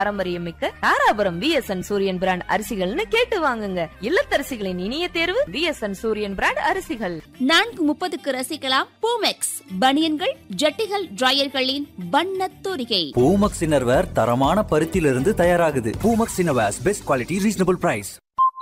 பாரம்பரியம் மிக்க Dharapuram V S N Suriyan brand அரிசிகள்னு கேட்டு வாங்குங்க இல்லத்தரசிகளின் இனிய தேர்வு விஎஸ்என் சூரியன் பிராண்ட் அரிசிகள் நான்கு முப்பதுக்கு ரசிக்கலாம் பூமெக்ஸ் பனியன்கள் ஜட்டிகள் டிரையர்களின் வண்ணத் தூரிகை பூமக்ஸ் இன்னர்வேர் தரமான பருத்தியிலிருந்து தயாராகுது பூமக்ஸ் innerwears best quality reasonable price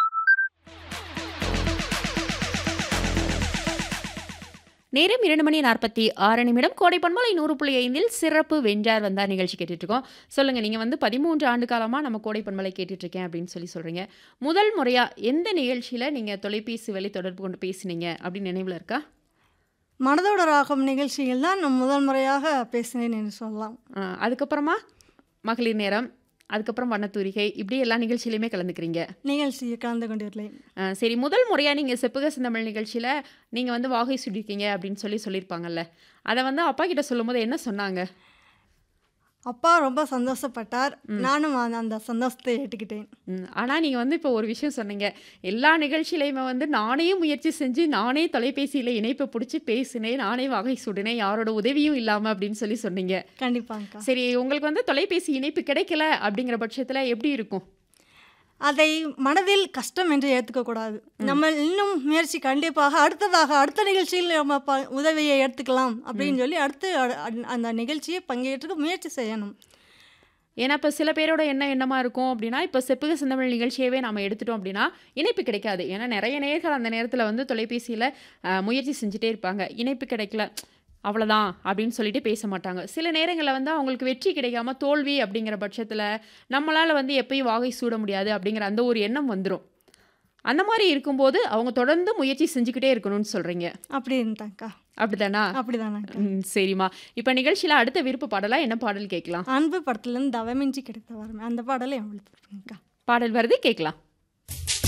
நேரம் இரண்டு மணி நாற்பத்தி ஆறு நிமிடம் கோடை பண்பலை நூறு புள்ளி ஐந்தில் சிறப்பு வென்றார் வந்தார் நிகழ்ச்சி கேட்டுட்டு இருக்கோம் சொல்லுங்க நீங்க வந்து பதிமூன்று ஆண்டு காலமா நம்ம கோடை பண்பலை கேட்டுட்டு இருக்கேன் அப்படின்னு சொல்லி சொல்றீங்க முதல் முறையா எந்த நிகழ்ச்சியில நீங்க தொலைபேசி வழி தொடர்பு கொண்டு பேசுனீங்க அப்படின்னு நினைவுல இருக்கா மனதோட ராகம் நிகழ்ச்சியில் தான் நான் முதல் முறையாக பேசினேன் என்று சொல்லலாம் ஆ, அதுக்கப்புறமா மகளிர் நேரம் அதுக்கப்புறம் வண்ணத்தூரிகை இப்படி எல்லா நிகழ்ச்சியிலையுமே கலந்துக்கிறீங்க நிகழ்ச்சியை கலந்து கொண்டிருந்தேன் ஆ, சரி முதல் முறையாக நீங்கள் செப்புக செந்தமிழ் நிகழ்ச்சியில் நீங்கள் வந்து வாகை சுடிருக்கீங்க அப்படின்னு சொல்லி சொல்லியிருப்பாங்கல்ல அதை வந்து அப்பா கிட்ட சொல்லும்போது என்ன சொன்னாங்க அப்பா ரொம்ப சந்தோஷப்பட்டார் நானும் அந்த- அந்த சந்தோஷத்தை ஏற்றுக்கிட்டேன் ஆனால் நீங்கள் வந்து இப்போ ஒரு விஷயம் சொன்னீங்க எல்லா நிகழ்ச்சியிலையுமே வந்து நானே முயற்சி செஞ்சு நானே தொலைபேசியில் இணைப்பை பிடிச்சி பேசினேன் நானே வகை சுடினேன் யாரோட உதவியும் இல்லாமல் அப்படின்னு சொல்லி சொன்னீங்க கண்டிப்பாங்கக்கா சரி உங்களுக்கு வந்து தொலைபேசி இணைப்பு கிடைக்கல அப்படிங்கிற பட்சத்தில் எப்படி இருக்கும் அதை மனதில் கஷ்டம் என்று ஏற்றுக்கக்கூடாது நம்ம இன்னும் முயற்சி கண்டிப்பாக அடுத்ததாக அடுத்த நிகழ்ச்சியில் நம்ம ப உதவியை எடுத்துக்கலாம் அப்படின்னு சொல்லி அடுத்து அ- அ- அந்த நிகழ்ச்சியை பங்கேற்று முயற்சி செய்யணும் ஏன்னா இப்போ சில பேரோட என்ன எண்ணமாக இருக்கும் அப்படின்னா இப்போ செப்புக சிந்தமிழ் நிகழ்ச்சியவே நம்ம எடுத்துட்டோம் அப்படின்னா இணைப்பு கிடைக்காது ஏன்னா நிறைய நேர்கள் அந்த நேரத்தில் வந்து தொலைபேசியில் முயற்சி செஞ்சுட்டே இருப்பாங்க இணைப்பு கிடைக்கல அவ்வளோதான் அப்படின்னு சொல்லிட்டு பேச மாட்டாங்க சில நேரங்களில் வந்து அவங்களுக்கு வெற்றி கிடைக்காம தோல்வி அப்படிங்கிற பட்சத்தில் நம்மளால் வந்து எப்பயும் வாகை சூட முடியாது அப்படிங்கிற அந்த ஒரு எண்ணம் வந்துடும் அந்த மாதிரி இருக்கும்போது அவங்க தொடர்ந்து முயற்சி செஞ்சுக்கிட்டே இருக்கணும்னு சொல்கிறீங்க அப்படி இருந்தாக்கா அப்படிதானா அப்படிதானாக்கா ம் சரிம்மா இப்போ நிகழ்ச்சியில் அடுத்த விருப்ப பாடலாக என்ன பாடல் கேட்கலாம் அன்பு படத்துலேருந்து தவமின்றி கிடைத்த வரமே அந்த பாடலை எவ்வளோ அக்கா பாடல் வருது கேட்கலாம்